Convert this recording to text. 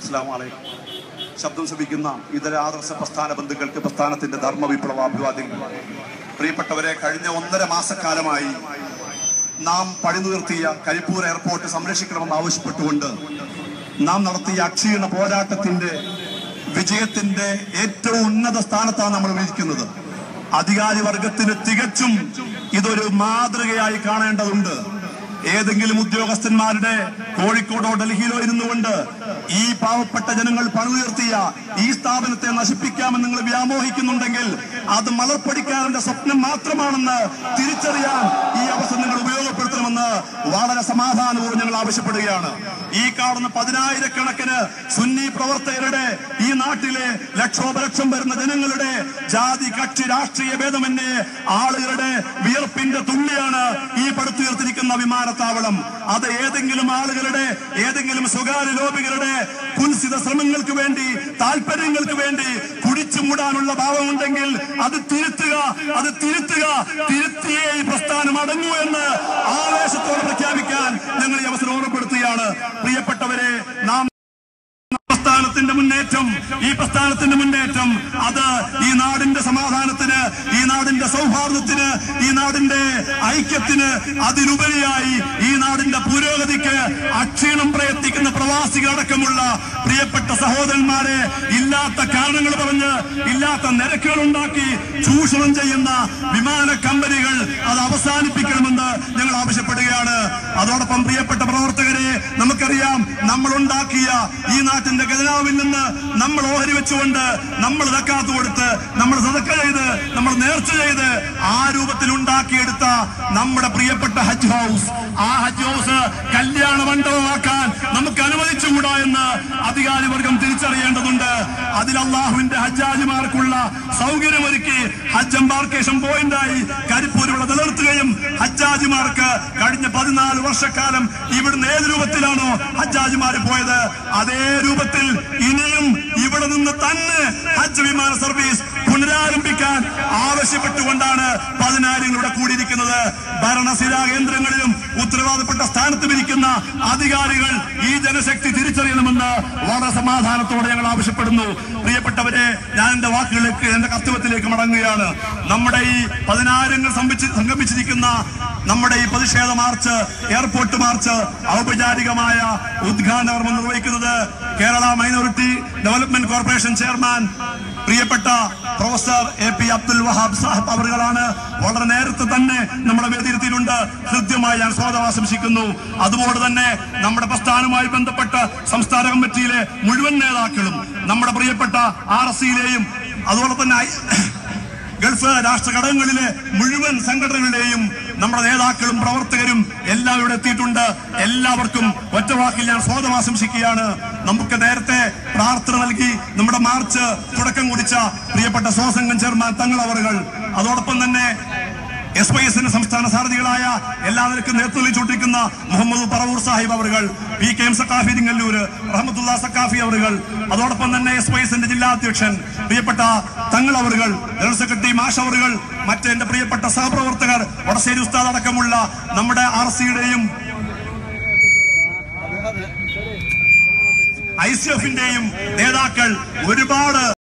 അസ്സാം വലൈക്കും ശബ്ദം ശ്രമിക്കുന്ന ഇതര ആദർശ പ്രസ്ഥാന ബന്ധുക്കൾക്ക് പ്രസ്ഥാനത്തിന്റെ ധർമ്മ വിപ്ലവ അഭിവാദ്യങ്ങൾ പ്രിയപ്പെട്ടവരെ കഴിഞ്ഞ ഒന്നര മാസക്കാലമായി നാം പണിതുയർത്തിയ കരിപ്പൂർ എയർപോർട്ട് സംരക്ഷിക്കണമെന്ന് ആവശ്യപ്പെട്ടുകൊണ്ട് നാം നടത്തിയ അക്ഷീണ പോരാട്ടത്തിന്റെ വിജയത്തിന്റെ ഏറ്റവും ഉന്നത സ്ഥാനത്താണ് നമ്മൾ ഇരിക്കുന്നത് അധികാരി വർഗത്തിന് തികച്ചും ഇതൊരു മാതൃകയായി കാണേണ്ടതുണ്ട് ഏതെങ്കിലും ഉദ്യോഗസ്ഥന്മാരുടെ കോഴിക്കോടോ ഡൽഹിയിലോ ഇരുന്നുകൊണ്ട് ഈ പാവപ്പെട്ട ജനങ്ങൾ പണിതുയർത്തിയ ഈ സ്ഥാപനത്തെ നശിപ്പിക്കാമെന്ന് നിങ്ങൾ വ്യാമോഹിക്കുന്നുണ്ടെങ്കിൽ അത് മലർപ്പടിക്കാരന്റെ സ്വപ്നം മാത്രമാണെന്ന് തിരിച്ചറിയാൻ ഈ അവസരം നിങ്ങൾ ഉപയോഗപ്പെടുത്തണമെന്ന് വളരെ സമാധാനപൂർവ്വം ഞങ്ങൾ ആവശ്യപ്പെടുകയാണ് ഈ കാണുന്ന പതിനായിരക്കണക്കിന് സുന്നി പ്രവർത്തകരുടെ ഈ നാട്ടിലെ ലക്ഷോപലക്ഷം വരുന്ന ജനങ്ങളുടെ ജാതി കക്ഷി രാഷ്ട്രീയ ഭേദമന്യേ ആളുകളുടെ വിയർപ്പിന്റെ തുള്ളിയാണ് ഈ പടുത്തുയർത്തിരിക്കുന്ന വിമാനത്താവളം അത് ഏതെങ്കിലും ആളുകളുടെ ഏതെങ്കിലും സ്വകാര്യ ലോബികളുടെ കുൽസിത ശ്രമങ്ങൾക്ക് വേണ്ടി താല്പര്യങ്ങൾക്ക് വേണ്ടി കുടിച്ചു മൂടാനുള്ള ഭാവമുണ്ടെങ്കിൽ അത് തിരുത്തുക അത് തിരുത്തുക തിരുത്തിയേ ഈ പ്രസ്ഥാനം അടങ്ങൂ എന്ന് ആവേശത്തോടെ പ്രഖ്യാപിക്കാൻ ഞങ്ങൾ ഈ അവസരം ഓർമ്മപ്പെടുത്തുകയാണ് പ്രിയപ്പെട്ടവരെ നാം പ്രസ്ഥാനത്തിന്റെ മുന്നേറ്റം ഈ പ്രസ്ഥാനത്തിന്റെ മുന്നേറ്റം അത് ഈ നാടിന്റെ സമാധാനത്തിന് ഈ നാടിന്റെ സൗഹാർദ്ദത്തിന് ഈ നാടിന്റെ ഐക്യത്തിന് അതിലുപരിയായി ഈ നാടിന്റെ പുരോഗതിക്ക് അക്ഷീണം പ്രയത്നിക്കുന്ന പ്രവാസികളടക്കമുള്ള പ്രിയപ്പെട്ട സഹോദരന്മാരെ ഇല്ലാത്ത കാരണങ്ങൾ പറഞ്ഞ് ഇല്ലാത്ത നിരക്കുകൾ ഉണ്ടാക്കി ചൂഷണം ചെയ്യുന്ന വിമാന കമ്പനികൾ അത് അവസാനിപ്പിക്കണമെന്ന് ഞങ്ങൾ ആവശ്യപ്പെടുകയാണ് അതോടൊപ്പം പ്രിയപ്പെട്ട പ്രവർത്തകരെ നമുക്കറിയാം നമ്മൾ ഉണ്ടാക്കിയ ഈ നാട്ടിന്റെ ഖജനാവിൽ നിന്ന് നമ്മൾ ഓഹരി വെച്ചുകൊണ്ട് നമ്മൾ തക്കാത്ത് കൊടുത്ത് നമ്മൾ സതക്ക ചെയ്ത് നമ്മൾ നേർച്ച ചെയ്ത് ആ രൂപത്തിൽ ഉണ്ടാക്കിയെടുത്ത നമ്മുടെ പ്രിയപ്പെട്ട ഹജ്ജ് ഹൗസ് ആ ഹജ്ജ് ഹൗസ് കല്യാണ മണ്ഡപമാക്കാൻ നമുക്ക് അനുവദിച്ചുകൂടാ എന്ന് അധികാരി വർഗം തിരിച്ചറിയേണ്ടതുണ്ട് അതിൽ അള്ളാഹുവിന്റെ ഹജ്ജാജിമാർക്കുള്ള സൗകര്യമൊരുക്കി ഹജ്ജ് എംബാർക്കേഷൻ പോയിന്റായി കരിപ്പൂരിവിടെ നിലനിർത്തുകയും ഹജ്ജാജിമാർക്ക് കഴിഞ്ഞ പതിനാല് വർഷക്കാലം ഇവിടുന്ന് ഏത് രൂപത്തിലാണോ ഹജ്ജാജിമാർ പോയത് അതേ രൂപത്തിൽ ഇനിയും ഇവിടെ നിന്ന് തന്നെ ഹജ്ജ് വിമാന സർവീസ് പുനരാരംഭിക്കാൻ ആവശ്യപ്പെട്ടുകൊണ്ടാണ് പതിനായിരങ്ങൾ ഇവിടെ കൂടിയിരിക്കുന്നത് ഭരണശിലാ കേന്ദ്രങ്ങളിലും ഉത്തരവാദപ്പെട്ട സ്ഥാനത്തും ഇരിക്കുന്ന അധികാരികൾ ഈ ജനശക്തി തിരിച്ചറിയണമെന്ന് വളരെ സമാധാനത്തോടെ ഞങ്ങൾ ആവശ്യപ്പെടുന്നു പ്രിയപ്പെട്ടവരെ ഞാൻ എന്റെ വാക്കുകളിലേക്ക് എന്റെ കർത്തവ്യത്തിലേക്ക് മടങ്ങുകയാണ് നമ്മുടെ ഈ പതിനായിരങ്ങൾ സംഭിച്ച് സംഗമിച്ചിരിക്കുന്ന നമ്മുടെ ഈ പ്രതിഷേധ മാർച്ച് എയർപോർട്ട് മാർച്ച് ഔപചാരികമായ ഉദ്ഘാടന കർമ്മം നിർവഹിക്കുന്നത് Kerala minority development corporation chairman പ്രിയപ്പെട്ട professor A P Abdul Wahab Sahib അവറുകളാണ് വളരെ നേരത്തെ തന്നെ നമ്മുടെ വേദിയിരുത്തിയിട്ടുണ്ട് ഹൃദ്യമായി ഞാൻ സ്വാഗതം ആശംസിക്കുന്നു അതുപോലെ തന്നെ നമ്മുടെ പ്രസ്ഥാനവുമായി ബന്ധപ്പെട്ട സംസ്ഥാന കമ്മിറ്റിയിലെ മുഴുവൻ നേതാക്കളും നമ്മുടെ പ്രിയപ്പെട്ട ആർ എസ് സിയിലെയും അതുപോലെ തന്നെ ഐ- ഗൾഫ് രാഷ്ട്ര ഘടകങ്ങളിലെ മുഴുവൻ സംഘടനകളുടെയും നമ്മുടെ നേതാക്കളും പ്രവർത്തകരും എല്ലാം ഇവിടെ എത്തിയിട്ടുണ്ട് എല്ലാവർക്കും ഒറ്റ വാക്കിൽ ഞാൻ സ്വാഗതം ആശംസിക്കുകയാണ് നമുക്ക് നേരത്തെ പ്രാർത്ഥന നൽകി നമ്മുടെ മാർച്ച് തുടക്കം കുറിച്ച പ്രിയപ്പെട്ട സ്വസംഘം ചെയർമാൻ തങ്ങളവറുകൾ അതോടൊപ്പം തന്നെ എസ് വൈ എസിന്റെ സംസ്ഥാന സാരഥികളായ എല്ലാവർക്കും നേതൃത്വം നൽകിച്ചുകൊണ്ടിരിക്കുന്ന മുഹമ്മദ് പറവൂർ സാഹിബ് അവറുകൾ P K M Saqafi Iringallur Rahmathulla Saqafi അവറുകൾ അതോടൊപ്പം തന്നെ എസ് വൈ എസിന്റെ ജില്ലാ അധ്യക്ഷൻ പ്രിയപ്പെട്ട തങ്ങൾ അവറുകൾ ജനറൽ സെക്രട്ടറി മാഷ് അവറുകൾ മറ്റ് എന്റെ പ്രിയപ്പെട്ട സഹപ്രവർത്തകർ വടശ്ശേരി ഉസ്താദ് അടക്കമുള്ള നമ്മുടെ ആർ സിയുടെയും ഐ സി എഫിന്റെയും നേതാക്കൾ ഒരുപാട്